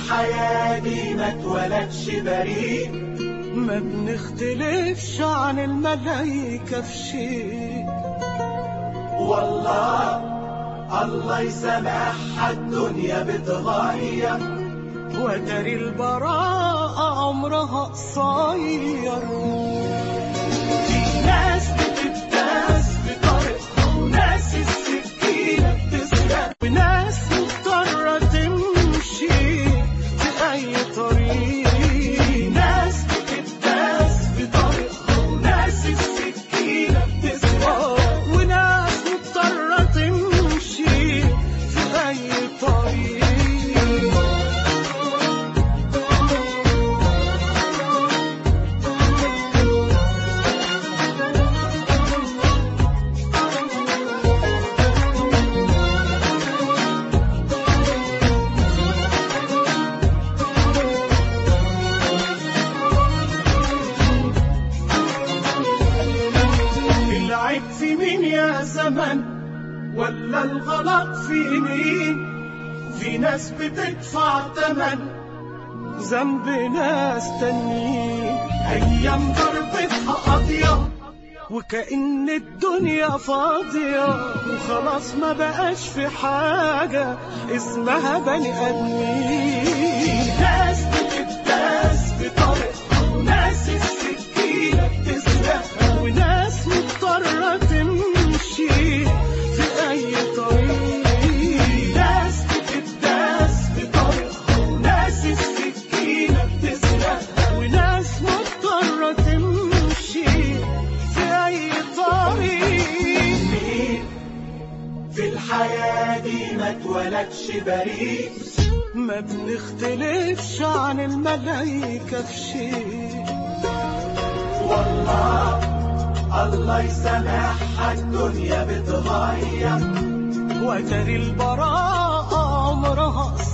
الحياة دي ما اتولدش بريء ما بنختلفش عن الملايكة في شيء والله الله يسامحها الدنيا بتغير وداري البراءة عمرها قصير في ناس بتداس بطريقها وناس السكينة بتسرق وناس مضطرة تمشي في أي طريق في ناس بتداس بطريقها وناس السكينة بتسرق وناس مضطرة تمشي في أي طريق العيب في مين يا زمن ولا الغلط في مين في ناس بتدفع تمن ذنب ناس تانيين ايام ضربتها قاضية وكأن الدنيا فاضية وخلاص ما بقاش في حاجة اسمها بني آدمين ناس بتداس بطريقها وناس السكينة بتسرق وناس مضطرة تمشي في أي طريق ناس بتداس بطريقها وناس السكينة بتسرق وناس مضطرة تمشي في أي طريق مين في الحياة دي ما اتولدش بريء ما بنختلفش عن الملايكة في شيء والله الله يسامحها الدنيا بتغير وداري البراءة عمرها